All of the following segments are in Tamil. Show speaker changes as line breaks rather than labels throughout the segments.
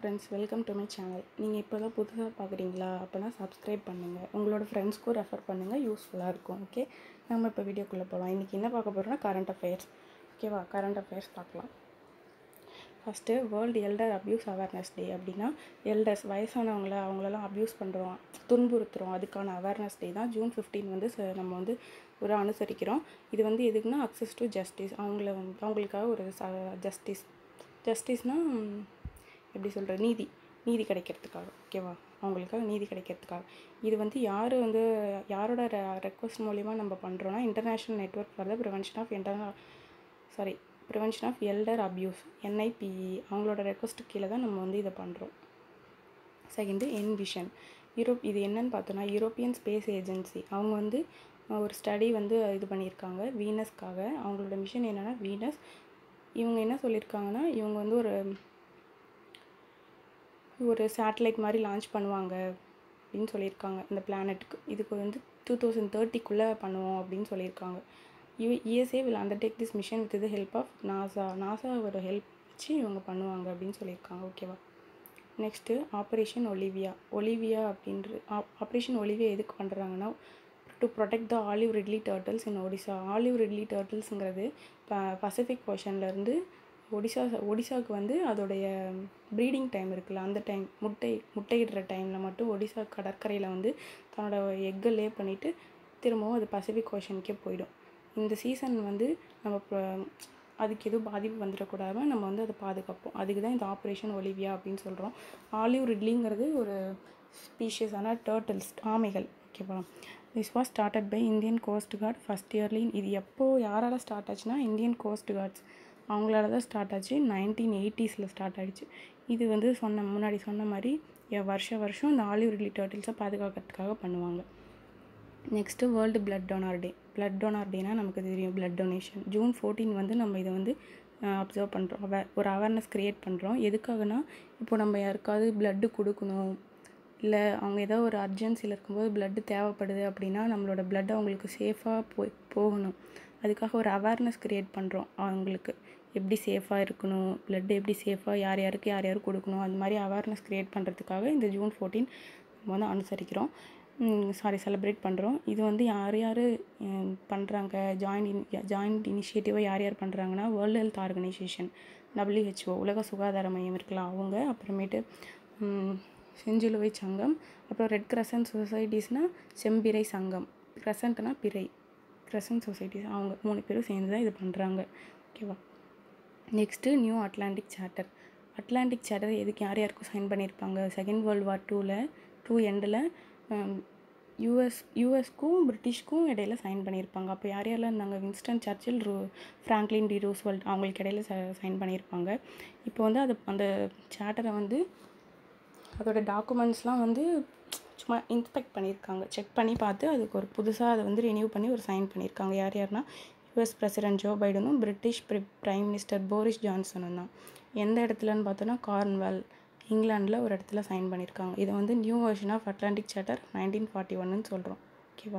friends welcome to my channel நீங்கள் இப்போ தான் புதுசாக பார்க்குறீங்களா அப்போனா சப்ஸ்கிரைப் பண்ணுங்கள் உங்களோட ஃப்ரெண்ட்ஸ்க்கும் ரெஃபர் பண்ணுங்கள் யூஸ்ஃபுல்லாக இருக்கும் ஓகே நம்ம இப்போ வீடியோக்குள்ளே போகலாம் இன்றைக்கி என்ன பார்க்க போகிறோம்னா கரண்ட் அஃபேர்ஸ் ஓகேவா கரண்ட் அஃபேர்ஸ் பார்க்கலாம் first world elder abuse awareness day அப்படின்னா எல்டர்ஸ் வயசானவங்கள அவங்களெல்லாம் அப்யூஸ் பண்ணுறோம் துன்புறுத்துகிறோம் அதுக்கான அவேர்னஸ் டே தான் ஜூன் ஃபிஃப்டீன் வந்து ச- நம்ம வந்து ஒரு அனுசரிக்கிறோம் இது வந்து எதுக்குன்னா அக்சஸ் டு ஜஸ்டிஸ் அவங்கள வந்து அவங்களுக்காக ஒரு ஜஸ்டிஸ் ஜஸ்டிஸ்னால் எப்படி சொல்கிற நீதி நீதி கிடைக்கிறதுக்காக ஓகேவா அவங்களுக்காக நீதி கிடைக்கிறதுக்காக இது வந்து யார் வந்து யாரோட ரெக்வஸ்ட் மூலிமா நம்ம பண்ணுறோன்னா international network for the prevention of internal sorry prevention of elder abuse NIPE அவங்களோட ரெக்வஸ்ட்டு கீழே தான் நம்ம வந்து இதை பண்ணுறோம் செகண்டு என்விஷன் யூரோப் இது என்னன்னு பார்த்தோன்னா யூரோப்பியன் ஸ்பேஸ் ஏஜென்சி அவங்க வந்து அஹ், ஒரு ஸ்டடி வந்து இது பண்ணியிருக்காங்க வீனஸ்க்காக அவங்களோட மிஷன் என்னென்னா வீனஸ் இவங்க என்ன சொல்லியிருக்காங்கன்னா இவங்க வந்து ஒரு ஒரு சேட்டலைட் மாதிரி லான்ச் பண்ணுவாங்க அப்படின்னு சொல்லியிருக்காங்க இந்த பிளானெட்டுக்கு இதுக்கு வந்து டூ தௌசண்ட் தேர்ட்டிக்குள்ளே பண்ணுவோம் அப்படின்னு சொல்லியிருக்காங்க U ESA will undertake this mission with the help of NASA நாசாவோட ஹெல்ப் வச்சு இவங்க பண்ணுவாங்க அப்படின்னு சொல்லியிருக்காங்க ஓகேவா நெக்ஸ்ட்டு ஆப்ரேஷன் ஒலிவியா ஒலிவியா அப்படின்ற ஆப்ரேஷன் ஒலிவியா எதுக்கு பண்ணுறாங்கன்னா to protect the olive ridley turtles in Odisha olive ridley டர்ட்டில்ஸுங்கிறது ப பசிபிக் ஓஷன்லேருந்து ஒடிசா ஒடிசாவுக்கு வந்து அதோடைய ப்ரீடிங் டைம் இருக்குல்ல அந்த டைம் முட்டை முட்டையிடுற டைமில் மட்டும் ஒடிசா கடற்கரையில் வந்து தன்னோட எக்கை லே பண்ணிவிட்டு திரும்பவும் அது பசிபிக் ஓஷனுக்கே போயிடும் இந்த சீசன் வந்து நம்ம இப்போ அதுக்கு எதுவும் பாதிப்பு வந்துடக்கூடாது நம்ம வந்து அதை பாதுகாப்போம் அதுக்கு தான் இந்த ஆப்ரேஷன் ஒலிவியா அப்படின்னு சொல்கிறோம் ஆலிவ் ரிட்லிங்கிறது ஒரு ஸ்பீஷியஸான டேர்ட்டில்ஸ் ஆமைகள் ஓகேவா this was started by Indian coast guard first early இது எப்போ யாரால ஸ்டார்ட் ஆச்சுன்னா இந்தியன் கோஸ்ட் கார்ட்ஸ் அவங்களால தான் ஸ்டார்ட் ஆச்சு நைன்டீன் எயிட்டிஸில் ஸ்டார்ட் ஆயிடுச்சு இது வந்து சொன்ன முன்னாடி சொன்ன மாதிரி எ- வருஷ வருஷம் இந்த ஆலிவ் ரிட்லி டேர்ட்டில்ஸை பாதுகாக்கிறதுக்காக பண்ணுவாங்க next world blood donor day blood donor டேனா நமக்கு தெரியும் பிளட் டொனேஷன் ஜூன் ஃபோர்டீன் வந்து நம்ம இதை வந்து அப்சர்வ் பண்ணுறோம் அவ ஒரு அவேர்னஸ் க்ரியேட் பண்ணுறோம் எதுக்காகனா இப்போ நம்ம யாருக்காவது பிளட்டு கொடுக்கணும் இல்லை அவங்க ஏதோ ஒரு அர்ஜென்சியில் இருக்கும்போது பிளட்டு தேவைப்படுது அப்படின்னா நம்மளோட blood அவங்களுக்கு சேஃபாக போய் போகணும் அதுக்காக ஒரு அவேர்னஸ் க்ரியேட் பண்ணுறோம் அவங்களுக்கு எப்படி சேஃபாக இருக்கணும் blood எப்படி சேஃபாக யார் யாருக்கு யார் யார் கொடுக்கணும் அந்த மாதிரி அவேர்னஸ் க்ரியேட் பண்ணுறதுக்காக இந்த ஜூன் ஃபோர்டீன் நம்ம வந்து அனுசரிக்கிறோம் சாரி செலிப்ரேட் பண்ணுறோம் இது வந்து யார் யார் பண்ணுறாங்க ஜாயின்ட் இன் ஜாயின்ட் இனிஷியேட்டிவாக யார் யார் பண்ணுறாங்கன்னா வேர்ல்டு ஹெல்த் ஆர்கனைசேஷன் WHO உலக சுகாதார மையம் இருக்கலாம் அவங்க அப்புறமேட்டு ம், செஞ்சிலுவை சங்கம் அப்புறம் ரெட் கிரசன்ட் சொசைட்டிஸ்னால் செம்பிறை சங்கம் கிரசன்ட்னா பிறை கிரசன்ட் சொசைட்டிஸ் அவங்க மூணு பேரும் சேர்ந்து தான் இது பண்ணுறாங்க ஓகேவா next new Atlantic Charter Atlantic Charter எதுக்கு யார் யாருக்கும் சைன் பண்ணியிருப்பாங்க செகண்ட் வேர்ல்டு வார் டூவில் டூ எண்டில் யூஎஸ் யூஎஸ்க்கும் பிரிட்டிஷ்க்கும் இடையில சைன் பண்ணியிருப்பாங்க அப்போ யார் யாரெல்லாம் இருந்தாங்க வின்ஸ்டன் சர்ச்சில் ரூ ஃப்ராங்க்லின் டி ரூஸ்வெல்ட் அவங்களுக்கு இடையில சைன் பண்ணியிருப்பாங்க இப்போ வந்து அது அந்த சார்ட்டரை வந்து அதோட டாக்குமெண்ட்ஸ்லாம் வந்து சும்மா இன்ஸ்பெக்ட் பண்ணியிருக்காங்க செக் பண்ணி பார்த்து அதுக்கு ஒரு புதுசாக அதை வந்து ரினியூ பண்ணி ஒரு சைன் பண்ணியிருக்காங்க யார் யாருன்னா யூஎஸ் பிரசிடென்ட் ஜோ பைடனும் பிரிட்டிஷ் பிரைம் மினிஸ்டர் போரிஸ் ஜான்சனும் தான் எந்த இடத்துலன்னு பார்த்தோன்னா கார்ன்வால் இங்கிலாண்டில் ஒரு இடத்துல சைன் பண்ணியிருக்காங்க இதை வந்து new version of Atlantic Charter nineteen forty ஒன்னு சொல்கிறோம் ஓகேவா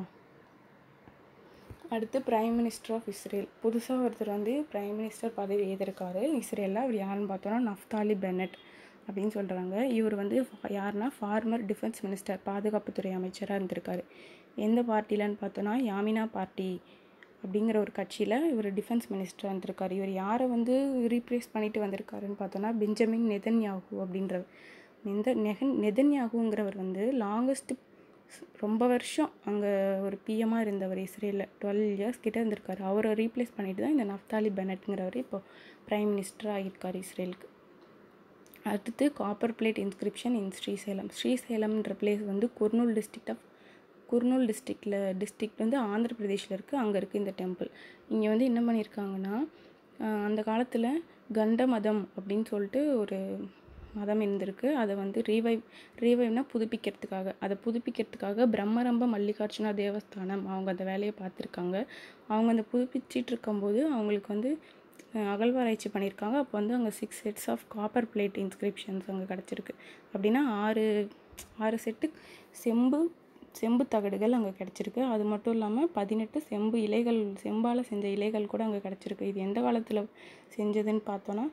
அடுத்து பிரைம் மினிஸ்டர் ஆஃப் இஸ்ரேல் புதுசாக ஒருத்தர் வந்து பிரைம் மினிஸ்டர் பதவி ஏற்றிருக்காரு இஸ்ரேலில் அவர் யாருன்னு பார்த்தோன்னா நஃப்தாலி பென்னட் அப்படின்னு சொல்கிறாங்க இவர் வந்து ஃபா- யாருன்னா ஃபார்மர் டிஃபென்ஸ் மினிஸ்டர் பாதுகாப்புத்துறை அமைச்சராக இருந்திருக்காரு எந்த பார்ட்டிலன்னு பார்த்தோன்னா யாமினா பார்ட்டி அப்படிங்கிற ஒரு கட்சியில் இவர் டிஃபென்ஸ் மினிஸ்டராக இருந்திருக்காரு இவர் யாரை வந்து ரீப்ளேஸ் பண்ணிட்டு வந்திருக்காருன்னு பார்த்தோன்னா பெஞ்சமின் நெதன்யாகு அப்படின்றவர் நெந்த நெகன் நெதன்யாகுங்கிறவர் வந்து லாங்கஸ்ட் ரொம்ப வருஷம் அங்கே ஒரு பிஎம்மாக இருந்தவர் இஸ்ரேலில் டுவெல் இயர்ஸ் கிட்ட இருந்திருக்காரு அவரை ரீப்ளேஸ் பண்ணிட்டு தான் இந்த நஃப்தாலி பெனட்ங்கிறவர் இப்போ பிரைம் மினிஸ்டராக ஆகியிருக்காரு இஸ்ரேலுக்கு அடுத்து copper plate inscription in Srisailam ஸ்ரீசைலம்ன்ற பிளேஸ் வந்து குர்னூல் டிஸ்ட்ரிக்ட் ஆஃப் குர்னூல் டிஸ்ட்ரிக்டில் டிஸ்ட்ரிக்ட் வந்து ஆந்திர பிரதேஷில் இருக்குது அங்கே இருக்குது இந்த டெம்பிள் இங்கே வந்து என்ன பண்ணியிருக்காங்கன்னா ஆஹ் அந்த காலத்தில் கண்ட மதம் அப்படின்னு சொல்லிட்டு ஒரு மதம் இருந்திருக்கு அதை வந்து ரீவைவ் ரீவைவ்னா புதுப்பிக்கிறதுக்காக அதை புதுப்பிக்கிறதுக்காக பிரம்மரம்ப மல்லிகார்ஜுனா தேவஸ்தானம் அவங்க அந்த வேலையை பார்த்துருக்காங்க அவங்க அந்த புதுப்பிச்சிட்டு இருக்கும்போது அவங்களுக்கு வந்து அஹ், அகழ்வாராய்ச்சி பண்ணியிருக்காங்க அப்போ வந்து அங்கே six sets of copper plate inscriptions அங்கே கிடச்சிருக்கு அப்படின்னா ஆறு ஆறு செட்டு செம்பு செம்பு தகடுகள் அங்கே கிடச்சிருக்கு அது மட்டும் இல்லாமல் பதினெட்டு செம்பு இலைகள் செம்பால் செஞ்ச இலைகள் கூட அங்கே கிடச்சிருக்கு இது எந்த காலத்தில் செஞ்சதுன்னு பார்த்தோன்னா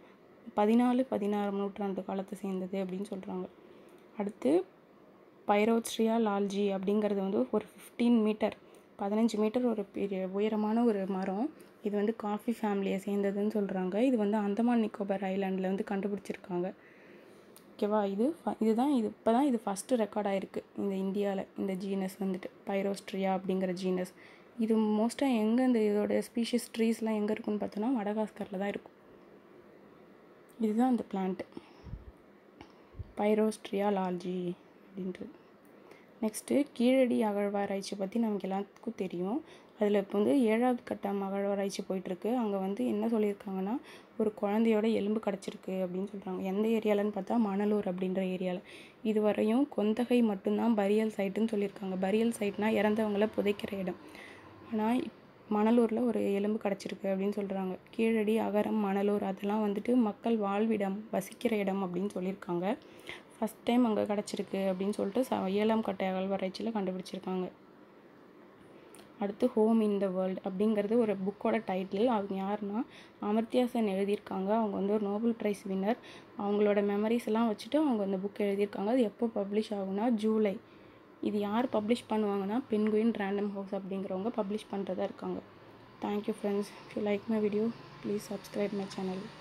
பதினாலு பதினாறாம் நூற்றாண்டு காலத்தை சேர்ந்தது அப்படின்னு சொல்கிறாங்க அடுத்து பைரோட்ஸ்ட்ரியா லால்ஜி அப்படிங்கிறது வந்து ஒரு ஃபிஃப்டீன் மீட்டர் பதினஞ்சு மீட்டர் ஒரு பெரிய உயரமான ஒரு மரம் இது வந்து காஃபி ஃபேமிலியை சேர்ந்ததுன்னு சொல்கிறாங்க இது வந்து அந்தமான் நிக்கோபார் ஐலாண்டில் வந்து கண்டுபிடிச்சிருக்காங்க ஓகேவா இது ஃப- இதுதான் இது இப்போ தான் இது ஃபஸ்ட்டு ரெக்கார்ட் ஆயிருக்கு இந்த இந்தியாவில் இந்த ஜீனஸ் வந்துட்டு பைரோஸ்ட்ரியா அப்படிங்கிற ஜீனஸ் இது மோஸ்ட்டாக எங்கே இந்த இதோட ஸ்பீஷிஸ் ட்ரீஸ்லாம் எங்கே இருக்குன்னு பார்த்தோன்னா மடகாஸ்கரில் தான் இருக்கும் இதுதான் அந்த பிளான்ட்டு பைரோஸ்ட்ரியா லால்ஜி அப்படின்றது நெக்ஸ்ட்டு கீழடி அகழ்வாராய்ச்சி பற்றி நமக்கு எல்லாத்துக்கும் தெரியும் அதில் இப்போ வந்து ஏழாவது கட்டம் அகழ்வாராய்ச்சி போயிட்டுருக்கு அங்கே வந்து என்ன சொல்லியிருக்காங்கன்னா ஒரு குழந்தையோட எலும்பு கிடச்சிருக்கு அப்படின்னு சொல்கிறாங்க எந்த ஏரியாலன்னு பார்த்தா மணலூர் அப்படின்ற ஏரியாவில் இதுவரையும் கொந்தகை மட்டும்தான் பரியல் சைட்டுன்னு சொல்லியிருக்காங்க பரியல் சைட்னா இறந்தவங்கள புதைக்கிற இடம் ஆனால் மணலூரில் ஒரு எலும்பு கிடச்சிருக்கு அப்படின்னு சொல்கிறாங்க கீழடி அகரம் மணலூர் அதெல்லாம் வந்துட்டு மக்கள் வாழ்விடம் வசிக்கிற இடம் அப்படின்னு சொல்லியிருக்காங்க ஃபஸ்ட் டைம் அங்கே கிடச்சிருக்கு அப்படின்னு சொல்லிட்டு ச ஏழாம் கட்ட அகழ்வாராய்ச்சியில் கண்டுபிடிச்சிருக்காங்க அடுத்து ஹோம் இன் த வேர்ல்ட் அப்படிங்கிறது ஒரு புக்கோட டைட்டில் அவங்க யாருன்னா அமர்த்தியா சென் எழுதியிருக்காங்க அவங்க வந்து ஒரு நோபல் ப்ரைஸ் வின்னர் அவங்களோட மெமரிஸ் எல்லாம் வச்சுட்டு அவங்க அந்த புக் எழுதியிருக்காங்க அது எப்போ பப்ளிஷ் ஆகும்னா ஜூலை இது யார் பப்ளிஷ் பண்ணுவாங்கன்னா பென்குயின் ரேண்டம் ஹவுஸ் அப்படிங்கிறவங்க பப்ளிஷ் பண்ணுறதா இருக்காங்க thank you friends if you like my video please subscribe my channel